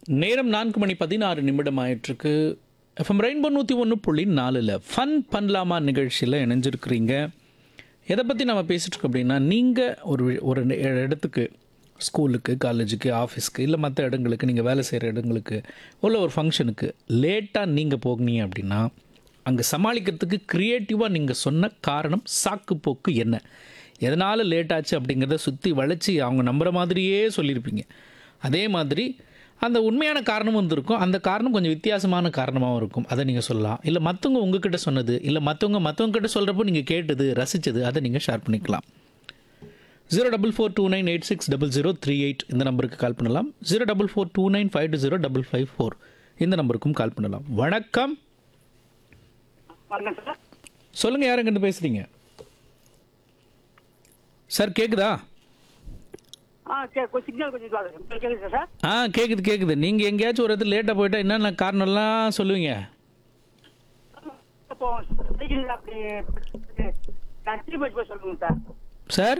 நேரம் நான்கு மணி பதினாறு நிமிடம் ஆயிட்டிருக்கு எஃப்எம் ரெயின்போ நூற்றி ஒன்று புள்ளி நாலில் ஃபன் பண்ணலாமா நிகழ்ச்சியில் இணைஞ்சிருக்கிறீங்க எதை பற்றி நம்ம பேசிகிட்டு இருக்கோம் அப்படின்னா நீங்கள் ஒரு ஒரு இடத்துக்கு ஸ்கூலுக்கு காலேஜுக்கு ஆஃபீஸ்க்கு இல்லை மற்ற இடங்களுக்கு நீங்கள் வேலை செய்கிற இடங்களுக்கு உள்ள ஒரு ஃபங்க்ஷனுக்கு லேட்டாக நீங்கள் போனீங்க அப்படின்னா அங்கே சமாளிக்கிறதுக்கு க்ரியேட்டிவாக நீங்கள் சொன்ன காரணம் சாக்கு போக்கு என்ன எதனால் லேட் ஆச்சு அப்படிங்கிறத சுற்றி வளைச்சி அவங்க நம்புகிற மாதிரியே சொல்லியிருப்பீங்க அதே மாதிரி அந்த உண்மையான காரணமும் இருந்திருக்கும் அந்த காரணம் கொஞ்சம் வித்தியாசமான காரணமாகவும் இருக்கும் அதை நீங்கள் சொல்லலாம் இல்லை மற்றவங்க உங்ககிட்ட சொன்னது இல்லை மற்றவங்க மற்றவங்க கிட்ட சொல்கிறப்போ நீங்கள் கேட்டது ரசித்தது அதை நீங்கள் ஷேர் பண்ணிக்கலாம் zero double four two nine eight six double zero three eight இந்த நம்பருக்கு கால் பண்ணலாம் zero double four two nine five two zero double five four இந்த நம்பருக்கும் கால் பண்ணலாம் வணக்கம் வணக்கம் சார் சொல்லுங்கள் யாருங்கிட்ட பேசுகிறீங்க சார் கேட்குதா ஆ சரி கொஞ்சம் சிக்னல் கொஞ்சம் இதுவாக இருக்கு. உங்களுக்கு கேட்குது சார் ஆ கேட்குது கேட்குது நீங்கள் எங்கேயாச்சும் ஒரு இடத்துல லேட்டாக போயிட்டா என்னென்ன காரணம்லாம் சொல்லுவீங்க இப்போ சைக்கிள் அப்படி நான் திருப்பி போய் சொல்லுங்க சார் சார்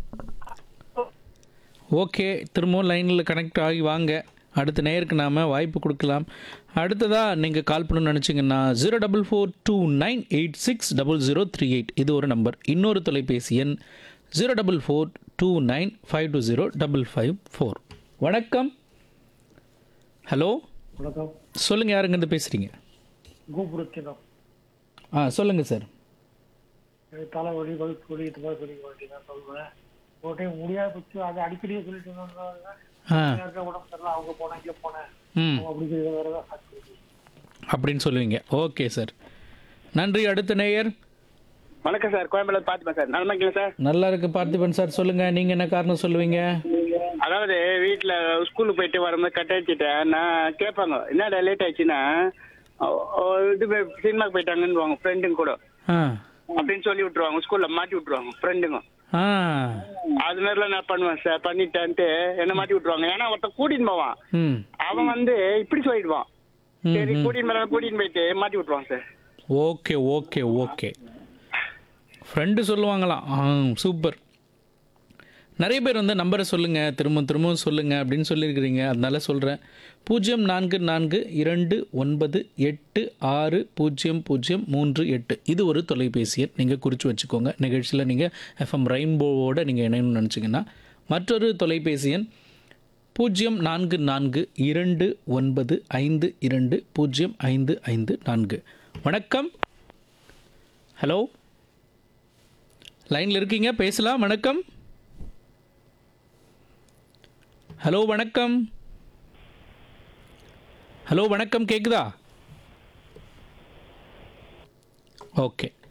ஓகே திரும்பவும் லைனில் கனெக்ட் ஆகி வாங்க அடுத்த நேருக்கு நாம் வாய்ப்பு கொடுக்கலாம் அடுத்ததாக நீங்கள் கால் பண்ணணும்னு நினச்சிங்கன்னா zero double four two nine eight six double zero three eight இது ஒரு நம்பர் இன்னொரு தொலைபேசி எண் zero double four two nine five two zero double five four வணக்கம் ஹலோ வணக்கம் சொல்லுங்கள் யாருங்கிட்ட பேசுகிறீங்க கோபுரத்தினம் ஆ சொல்லுங்கள் சார் எனக்கு தலைவலி வகுப்பு வலி இது மாதிரி சொல்லிக்க வேண்டியதான் சொல்லுவேன் ஒரு டைம் முடியாத பட்சு அதை அடிக்கடியே சொல்லிட்டு இருந்தாங்க ஆ யாருக்கா உடம்பு சரியில்லை அவங்க போனேன் இங்கே போனேன் ம் அவங்க அப்படி சொல்லி வேற ஏதாவது சாட்சி இருக்கு. அப்படின்னு சொல்லுவீங்க ஓகே சார் நன்றி அடுத்த நேயர் வணக்கம் சார் கோயம்பேடு பார்த்துப்பேன் சார் நல்லா இருக்கீங்களா சார் நல்லா இருக்கு பார்த்திபன் சார் சொல்லுங்க நீங்க என்ன காரணம் சொல்லுவீங்க அதாவது வீட்டில் ஸ்கூலுக்கு போயிட்டு வரும்போது கட் அடிச்சுட்டேன் நான் கேட்பாங்க என்னடா லேட் ஆயிடுச்சுன்னா ஓ- ஓ, இது போய் சினிமாக்கு போயிட்டாங்கன்னு ஃப்ரெண்டுங்க கூட ஆ அப்படின்னு சொல்லி விட்டுருவாங்க ஸ்கூல்ல மாட்டி விட்டுருவாங்க ஃப்ரெண்டுங்க ஆ அது மாதிரிலாம் நான் பண்ணுவேன் சார் பண்ணிட்டேன்ட்டு என்ன மாட்டி விட்டுருவாங்க ஏன்னா ஒருத்தன் கூட்டின்னு போவான் ம் அவன் வந்து இப்படி சொல்லிடுவான் ம், சரி ம். கூட்டின்னு மேல கூட்டின்னு போயிட்டு மாட்டி விட்டுருவான் sir okay okay okay friend சொல்லுவாங்களாம் ஆ சூப்பர் நிறைய பேர் வந்து நம்பரை சொல்லுங்கள் திரும்ப திரும்பவும் சொல்லுங்கள் அப்படின்னு சொல்லியிருக்கிறீங்க அதனால சொல்கிறேன் பூஜ்ஜியம் நான்கு நான்கு இரண்டு ஒன்பது எட்டு ஆறு பூஜ்ஜியம் பூஜ்ஜியம் மூன்று எட்டு இது ஒரு தொலைபேசி எண் நீங்கள் குறித்து வச்சுக்கோங்க நிகழ்ச்சியில் நீங்கள் எஃப்எம் ரெயின்போவோட நீங்கள் இணையணும்னு நினச்சிங்கன்னா மற்றொரு தொலைபேசி எண் பூஜ்ஜியம் நான்கு நான்கு இரண்டு ஒன்பது ஐந்து இரண்டு பூஜ்ஜியம் ஐந்து ஐந்து நான்கு வணக்கம் ஹலோ லைனில் இருக்கீங்க பேசலாம் வணக்கம் ஹலோ வணக்கம் ஹலோ வணக்கம் கேக்குதா ஓகே